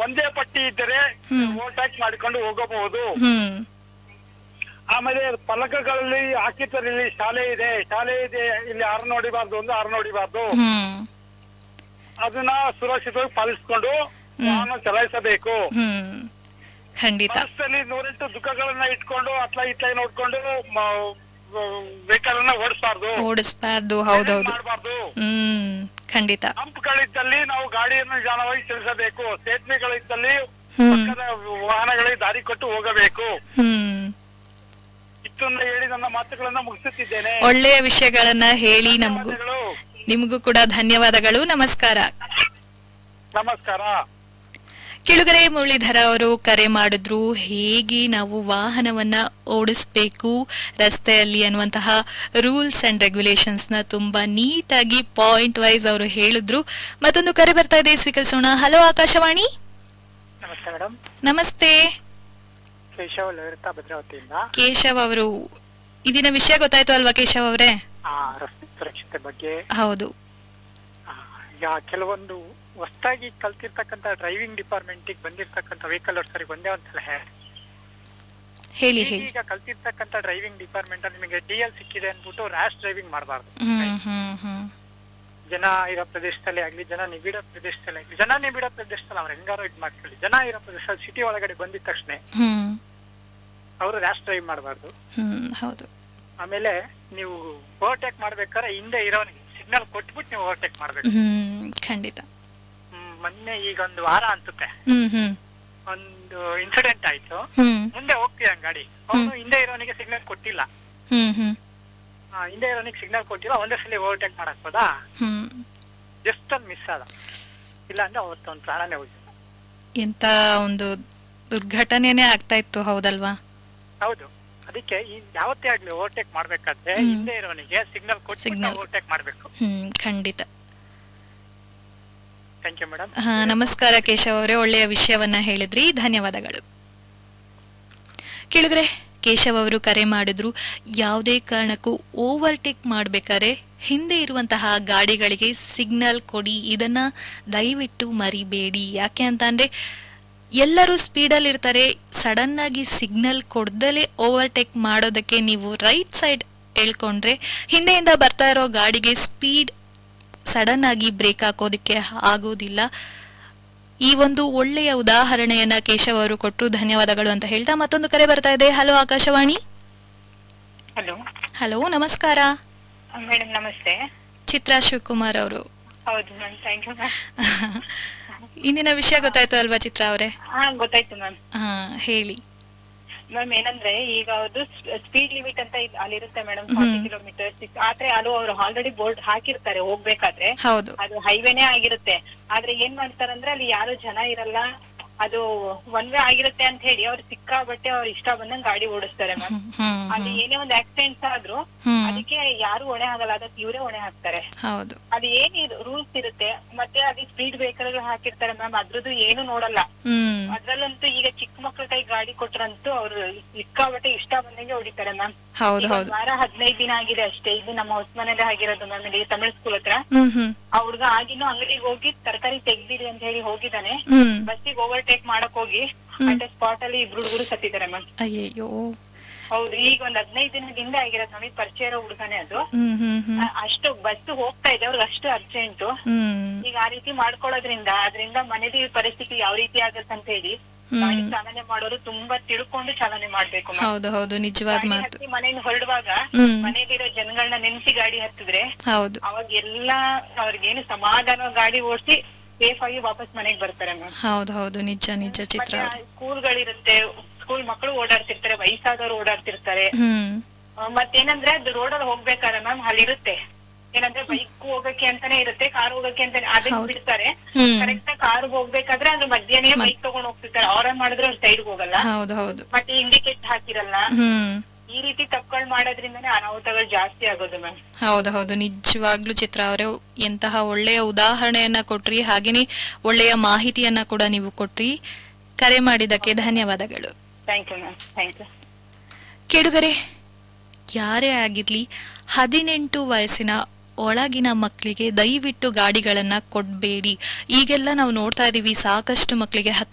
ಒಂದೇ ಪಟ್ಟಿ ಇದ್ದರೆ ಹ್ಮ್. ಓವರ್ಟೇಕ್ ಮಾಡಿಕೊಂಡು ಹೋಗಬಹುದು ಹ್ಮ್ ಆಮೇಲೆ ಫಲಕಗಳಲ್ಲಿ ಹಾಕಿರ್ತಾರೆ ಇಲ್ಲಿ ಶಾಲೆ ಇದೆ ಶಾಲೆ ಇದೆ ಇಲ್ಲಿ ಆರು ನೋಡಿಬಾರ್ದು ಒಂದು ಆರು ನೋಡಿಬಾರ್ದು ಹ್ಮ್ ಅದನ್ನ ಸುರಕ್ಷಿತವಾಗಿ ಪಾಲಿಸಿಕೊಂಡು ವಾಹನ ಚಲಾಯಿಸಬೇಕು ಹ್ಮ್ ಖಂಡಿತ ಮನಸ್ಸಲ್ಲಿ ನೂರೆಂಟು ದುಃಖಗಳನ್ನ ಇಟ್ಕೊಂಡು ಅತ್ಲ ಇತ್ಲ ನೋಡ್ಕೊಂಡು ವೆಹಿಕಲ್ ಅನ್ನ ಓಡಿಸಬಾರ್ದು ಓಡಿಸ್ಬಾರ್ದು ಹೌದೌದು ಮಾಡಬಾರ್ದು ಹ್ಮ್ ಖಂಡಿತ ಹಂಪ್ಗಳಿದ್ದಲ್ಲಿ ನಾವು ಗಾಡಿಯನ್ನು ನಿಧಾನವಾಗಿ ಚಲಿಸಬೇಕು ಸೇತುವೆಗಳಿದ್ದಲ್ಲಿ ಹ್ಮ್ ಪಕ್ಕದ ವಾಹನಗಳಿಗೆ ದಾರಿ ಕೊಟ್ಟು ಹೋಗಬೇಕು ಹ್ಮ್ ಇಷ್ಟನ್ನ ಹೇಳಿ ನನ್ನ ಮಾತುಗಳನ್ನ ಮುಗಿಸುತ್ತಿದ್ದೇನೆ ಒಳ್ಳೆಯ ವಿಷಯಗಳನ್ನ ಹೇಳಿ ನಮಗೂ ಧನ್ಯವಾದಗಳು. ನಿಮಗೂ ಕೂಡ ಧನ್ಯವಾದಗಳು ನಮಸ್ಕಾರ ನಮಸ್ಕಾರ ಕೆಳಗರೆ ಮುರಳೀಧರ ಅವರು ಕರೆ ಮಾಡಿದ್ರು ಹೇಗೆ ನಾವು ವಾಹನವನ್ನ ಓಡಿಸ್ಬೇಕು ರಸ್ತೆಯಲ್ಲಿ ಅನ್ನುವಂತಹ ರೂಲ್ಸ್ ಅಂಡ್ ರೆಗ್ಯುಲೇಷನ್ಸ್ ನ ತುಂಬಾ ನೀಟಾಗಿ ಪಾಯಿಂಟ್ ವೈಸ್ ಅವರು ಹೇಳಿದ್ರು ಮತ್ತೊಂದು ಕರೆ ಬರ್ತಾ ಇದೆ ಸ್ವೀಕರಿಸೋಣ ಹಲೋ ಆಕಾಶವಾಣಿ ನಮಸ್ತೆ ಮೇಡಮ್ ನಮಸ್ತೆ ಕೇಶವ್ ಲಲಿತಾ ಭದ್ರಾವತಿಯಿಂದ ಕೇಶವ್ ಅವರು ಇದಿನ ವಿಷಯ ಗೊತ್ತಾಯ್ತು ಅಲ್ವಾ ಕೇಶವ್ ಅವರೇ ರಸ್ತೆ ಸುರಕ್ಷತೆ ಬಗ್ಗೆ ಹೌದು ಆ, ಈಗ ಕೆಲವೊಂದು ಹೊಸದಾಗಿ ಕಲ್ತಿರ್ತಕ್ಕಂಥ ಡ್ರೈವಿಂಗ್ ಡಿಪಾರ್ಟ್ಮೆಂಟ್ ಬಂದಿರ್ತಕ್ಕಂಥ ವೆಹಿಕಲ್ ಸರಿ ಒಂದೇ ಒಂದು ಸಲಹೆ ಹೇಳಿ ಹೇಳಿ ಈಗ ಕಲ್ತಿರ್ತಕ್ಕಂಥ ಡ್ರೈವಿಂಗ್ ಡಿಪಾರ್ಟ್ಮೆಂಟ್ ಅಲ್ಲಿ ನಿಮಗೆ ಡಿ ಎಲ್ ಸಿಕ್ಕಿದೆ ಅಂದ್ಬಿಟ್ಟು ರ್ಯಾಶ್ ಡ್ರೈವಿಂಗ್ ಮಾಡಬಾರ್ದು ಹ್ಮ್ ಹ್ಮ್ ಹ್ಮ್ ಜನ ಇರೋ ಪ್ರದೇಶದಲ್ಲಿ ಆಗ್ಲಿ ಜನ ನಿಬಿಡ ಪ್ರದೇಶದಲ್ಲಿ ಆಗ್ಲಿ ಜನ ನಿಬಿಡ ಪ್ರದೇಶದಲ್ಲಿ ಅವ್ರು ಹೆಂಗಾರೋ ಇದ್ ಮಾಡ್ಕೊಳ್ಳಿ ಜನ ಇರೋ ಪ್ರದೇಶದಲ್ಲಿ ಸಿಟಿ ಒಳಗಡೆ ಬಂದಿದ ತಕ್ಷಣ ಹ್ಮ್ ಅವರು ರ್ಯಾಶ್ ಡ್ರೈವ್ ಮಾಡಬಾರ್ದು ಹ್ಮ್ ಹೌದು ಆಮೇಲೆ ನೀವು ಓವರ್ಟೇಕ್ ಮಾಡ್ಬೇಕಾದ್ರೆ ಹಿಂದೆ ಇರೋನಿಗೆ ಸಿಗ್ನಲ್ ಕೊಟ್ಬಿಟ್ಟು ನೀವು ಓವರ್ಟೇಕ್ ಮಾಡ್ಬೇಕು ಹ್ಮ್ ಖಂಡಿತ ಹ್ಮ್, ಮೊನ್ನೆ ಈಗ ಒಂದು ವಾರ ಅನ್ಸುತ್ತೆ ಹ್ಮ್ ಹ್ಮ್ ಒಂದು ಇನ್ಸಿಡೆಂಟ್ ಆಯ್ತು ಹ್ಮ್ ಮುಂದೆ ಹೋಗ್ತೀಯ ಗಾಡಿ ಅವನು ಹಿಂದೆ ಇರೋನಿಗೆ ಸಿಗ್ನಲ್ ಕೊಟ್ಟಿಲ್ಲ ಹ್ಮ್ ಹ್ಮ್ ಆ, ಹಿಂದೆ ಇರೋನಿಗೆ ಸಿಗ್ನಲ್ ಕೊಟ್ಟಿಲ್ಲ ಒಂದೇ ಸಲ ಓವರ್ಟೇಕ್ ಮಾಡಕ್ ಹೋದ ಹ್ಮ್ ಜಸ್ಟ್ ಅಲ್ಲಿ ಮಿಸ್ ಆದ ಇಲ್ಲ ಅಂದ್ರೆ ಅವತ್ತು ಒಂದು ಪ್ರಾಣನೇ ಹೋಗಿಲ್ಲ ಎಂತ ಒಂದು ದುರ್ಘಟನೆನೇ ಆಗ್ತಾ ಇತ್ತು ಹೌದಲ್ವಾ ಹೌದು ಅದಕ್ಕೆ ಈ ಯಾವತ್ತೇ ಆಗ್ಲಿ ಓವರ್ಟೇಕ್ ಮಾಡ್ಬೇಕಾದ್ರೆ ಹ್ಮ್. ಹಿಂದೆ ಇರೋನಿಗೆ ಸಿಗ್ನಲ್ ಕೊಟ್ಟು Signal. ಓವರ್ಟೇಕ್ ಮಾಡ್ಬೇಕು ಹ್ಮ್ ಖಂಡಿತ ಥ್ಯಾಂಕ್ ಯು ಮೇಡಮ್ ಹಾ ನಮಸ್ಕಾರ ಕೇಶವ್ ಅವರೇ ಒಳ್ಳೆಯ ವಿಷಯವನ್ನ ಹೇಳಿದ್ರಿ ಧನ್ಯವಾದಗಳು ಕೇಳಿದ್ರೆ ಕೇಶವ್ ಅವರು ಕರೆ ಮಾಡಿದ್ರು ಯಾವುದೇ ಕಾರಣಕ್ಕೂ ಓವರ್ಟೇಕ್ ಮಾಡ್ಬೇಕಾದ್ರೆ ಹಿಂದೆ ಇರುವಂತಹ ಗಾಡಿಗಳಿಗೆ ಸಿಗ್ನಲ್ ಕೊಡಿ ಇದನ್ನ ದಯವಿಟ್ಟು ಮರಿಬೇಡಿ ಯಾಕೆ ಅಂತ ಅಂದ್ರೆ ಎಲ್ಲರೂ ಸ್ಪೀಡಲ್ಲಿ ಇರ್ತಾರೆ ಸಡನ್ ಆಗಿ ಸಿಗ್ನಲ್ ಕೊಡ್ದಲೇ ಓವರ್ಟೇಕ್ ಮಾಡೋದಕ್ಕೆ ನೀವು ರೈಟ್ ಸೈಡ್ ಹೇಳ್ಕೊಂಡ್ರೆ ಹಿಂದೆಯಿಂದ ಬರ್ತಾ ಇರೋ ಗಾಡಿಗೆ ಸ್ಪೀಡ್ ಸಡನ್ ಆಗಿ ಬ್ರೇಕ್ ಹಾಕೋದಿಕ್ಕೆ ಆಗೋದಿಲ್ಲ ಈ ಒಂದು ಒಳ್ಳೆಯ ಉದಾಹರಣೆಯನ್ನ ಕೇಶವ್ ಅವರು ಕೊಟ್ಟರು ಧನ್ಯವಾದಗಳು ಅಂತ ಹೇಳ್ತಾ ಮತ್ತೊಂದು ಕರೆ ಬರ್ತಾ ಇದೆ ಹಲೋ ಆಕಾಶವಾಣಿ ಹಲೋ ಹಲೋ ನಮಸ್ಕಾರ ಮೇಡಮ್ ನಮಸ್ತೆ ಚಿತ್ರಾ ಶಿವಕುಮಾರ್ ಅವರು ಹೌದು ಮ್ಯಾಮ್ ಥ್ಯಾಂಕ್ ಯು ಮ್ಯಾಮ್ ಇಂದಿನ ವಿಷಯ ಗೊತ್ತಾಯ್ತು ಅಲ್ವಾ ಚಿತ್ರಾ ಅವರೇ ಹಾ ಗೊತ್ತಾಯ್ತು ಮ್ಯಾಮ್ ಹಾ ಹೇಳಿ ಮ್ಯಾಮ್ ಏನಂದ್ರೆ ಈಗ ಅದು ಸ್ಪೀಡ್ ಲಿಮಿಟ್ ಅಂತ ಇದ್- ಅಲ್ಲಿರುತ್ತೆ ಮೇಡಮ್ ಫಾರ್ಟಿ ಕಿಲೋಮೀಟರ್ ಆದ್ರೆ ಅದು ಅವ್ರು ಆಲ್ರೆಡಿ ಬೋರ್ಡ್ ಹಾಕಿರ್ತಾರೆ ಹೋಗ್ಬೇಕಾದ್ರೆ ಹೌದು ಅದು ಹೈವೇನೇ ಆಗಿರುತ್ತೆ ಆದ್ರೆ ಏನ್ ಮಾಡ್ತಾರಂದ್ರೆ ಅಲ್ಲಿ ಯಾರು ಜನ ಇರಲ್ಲ ಅದು ಒನ್ ವೇ ಆಗಿರುತ್ತೆ ಅಂತ ಹೇಳಿ ಅವ್ರು ಸಿಕ್ಕಾಬಟ್ಟೆ ಅವ್ರ ಇಷ್ಟ ಬಂದಂಗ್ ಗಾಡಿ ಓಡಿಸ್ತಾರೆ ಮ್ಯಾಮ್ ಹ್ಮ್ ಹ್ಮ್ ಅಲ್ಲಿ ಏನೇ ಒಂದ್ ಆಕ್ಸಿಡೆಂಟ್ಸ್ ಆದ್ರೂ ಹ್ಮ್ ಅದಕ್ಕೆ ಯಾರು ಹೊಣೆ ಆಗಲ್ಲ ಅದಕ್ಕೆ ಇವರೇ ಹೊಣೆ ಹಾಕ್ತಾರೆ ಹೌದು ಅದು ಏನ್ ರೂಲ್ಸ್ ಇರುತ್ತೆ ಮತ್ತೆ ಅದು ಸ್ಪೀಡ್ ವೆಹಿಕಲ್ ಹಾಕಿರ್ತಾರೆ ಮ್ಯಾಮ್ ಅದ್ರದ್ದು ಏನು ನೋಡಲ್ಲ ಹ್ಮ್ ಅದ್ರಲ್ಲಂತೂ ಈಗ ಚಿಕ್ಕ ಮಕ್ಳ ಕೈ ಗಾಡಿ ಕೊಟ್ರಂತೂ ಅವ್ರು ಸಿಕ್ಕಾಬಟ್ಟೆ ಇಷ್ಟ ಬಂದಂಗೆ ಹೊಡಿತಾರೆ ಮ್ಯಾಮ್ ಹೌದು ಹೌದು ವಾರ ಹದಿನೈದು ದಿನ ಆಗಿದೆ ಅಷ್ಟೇ ಇದು ನಮ್ಮ ಹೊಸಮನೇಲೆ ಆಗಿರೋದು ಮ್ಯಾಮ್ ಇಲ್ಲಿ ತಮಿಳ್ ಸ್ಕೂಲ್ ಹತ್ರ ಹ್ಮ್ ಹ್ಮ್ ಆ ಹುಡ್ಗ ಆಗಿನೂ ಅಂಗಡಿಗೆ ಹೋಗಿ ತರಕಾರಿ ತೆಗ್ದಿರಿ ಅಂತ ಹೇಳಿ ಹೋಗಿದ್ದಾನೆ ಹ್ಮ್ ಬಸ್ಸಿಗೆ ಓವರ್ಟೇಕ್ ಮಾಡಕ್ ಹೋಗಿ ಅಟ್ ಸ್ಪಾಟ್ ಅಲ್ಲಿ ಇಬ್ರು ಹುಡುಗರು ಸತ್ತಿದ್ದಾರೆ ಮ್ಯಾಮ್ ಅಯ್ಯಯ್ಯೋ ಹೌದು ಈಗ ಒಂದ್ ಹದಿನೈದು ದಿನದ ಹಿಂದೆ ಆಗಿರೋದು ನಮಗೆ ಪರಿಚಯ ಇರೋ ಹುಡುಗನೇ ಅದು ಹ್ಮ್ ಹ್ಮ್ ಹ್ಮ್ ಆ- ಅಷ್ಟು ಬಸ್ ಹೋಗ್ತಾ ಇದೆ ಅವ್ರಿಗೆ ಅಷ್ಟು ಅರ್ಜೆಂಟು ಹ್ಮ್ ಈಗ ಆ ರೀತಿ ಮಾಡ್ಕೊಳ್ಳೋದ್ರಿಂದ ಅದರಿಂದ ಮನೇಲಿ ಪರಿಸ್ಥಿತಿ ಯಾವ ರೀತಿ ಆಗತ್ತೆ ಅಂತ ಹೇಳಿ ಹ್ಮ್. ಗಾಡಿ ಚಾಲನೆ ಮಾಡೋರು ತುಂಬಾ ತಿಳ್ಕೊಂಡು ಚಾಲನೆ ಮಾಡ್ಬೇಕು ಮ್ಯಾಮ್. ಹೌದು ಹೌದು ನಿಜವಾದ ಗಾಡಿ ಮಾತು ಹತ್ತಿ ಮನೆಯಿಂದ ಹೊರಡುವಾಗ ಹ್ಮ್ ಮನೇಲಿರೋ ಜನಗಳನ್ನ ನೆನ್ಸಿ ಗಾಡಿ ಹತ್ತಿದ್ರೆ ಹೌದು ಅವಾಗ ಎಲ್ಲಾ ಅವ್ರಿಗೇನು ಸಮಾಧಾನ ಗಾಡಿ ಓಡಿಸಿ ಸೇಫ್ ಆಗಿ ವಾಪಸ್ ಮನೆಗ್ ಬರ್ತಾರೆ ಮ್ಯಾಮ್ ಹೌದು ಹೌದು ನಿಜ ನಿಜ ಚಿತ್ರ ಮತ್ತೆ ಸ್ಕೂಲ್ಗಳಿರುತ್ತೆ ಸ್ಕೂಲ್ ಮಕ್ಕಳು ಓಡಾಡ್ತಿರ್ತಾರೆ ವಯಸ್ಸಾದವ್ರು ಓಡಾಡ್ತಿರ್ತಾರೆ ಹ್ಮ್ ಆ, ಮತ್ತೇನಂದ್ರೆ ಅದು ರೋಡಲ್ಲಿ ಹೋಗ್ಬೇಕಾದ್ರೆ ಮ್ಯಾಮ್ ಅಲ್ಲಿರುತ್ತೆ ಏನಂದ್ರೆ ಬೈಕ್ ಹೋಗಕ್ಕೆ ಅಂತಾನೆ ಇರುತ್ತೆ ಕಾರ್ ಹೋಗಕ್ಕೆ ಅಂತಾನೆ ಅದನ್ನ ಹೌದು. ಬಿಡ್ತಾರೆ ಹ್ಮ್ ಕರೆಕ್ಟ್ ಕಾರ್ ಹೋಗ್ಬೇಕಾದ್ರೆ ಅದು ಮಧ್ಯಾಹ್ನ ಬೈಕ್ ತಗೊಂಡ್ ಹೋಗ್ತಿರ್ತಾರೆ ಅವ್ರ ಮಾಡಿದ್ರೆ ಅವ್ರ ಸೈಡ್ ಹೋಗಲ್ಲ ಹೌದು ಹೌದು ಮತ್ತೆ ಇಂಡಿಕೇಟ್ ಹಾಕಿರಲ್ಲ ಹ್ಮ್ ಈ ರೀತಿ ತಪ್ಪುಗಳು ಮಾಡೋದ್ರಿಂದನೇ ಅನಾಹುತಗಳು ಜಾಸ್ತಿ ಆಗೋದು ಮ್ಯಾಮ್ ಹೌದು ಹೌದು ನಿಜವಾಗ್ಲೂ ಚಿತ್ರ ಅವರೇ ಎಂತಹ ಒಳ್ಳೆಯ ಉದಾಹರಣೆಯನ್ನ ಕೊಟ್ರಿ ಹಾಗೇನೆ ಒಳ್ಳೆಯ ಮಾಹಿತಿಯನ್ನ ಕೂಡ ನೀವು ಕೊಟ್ರಿ ಕರೆ ಮಾಡಿದ್ದಕ್ಕೆ ಧನ್ಯವಾದಗಳು thank you ma'am thank you ಕೆಡುಗರೆ ಯಾರೇ ಆಗಿರ್ಲಿ ಹದಿನೆಂಟು ವಯಸ್ಸಿನ ಒಳಗಿನ ಮಕ್ಕಳಿಗೆ ದಯವಿಟ್ಟು ಗಾಡಿಗಳನ್ನ ಕೊಡ್ಬೇಡಿ ಈಗೆಲ್ಲ ನಾವು ನೋಡ್ತಾ ಇದೀವಿ ಸಾಕಷ್ಟು ಮಕ್ಕಳಿಗೆ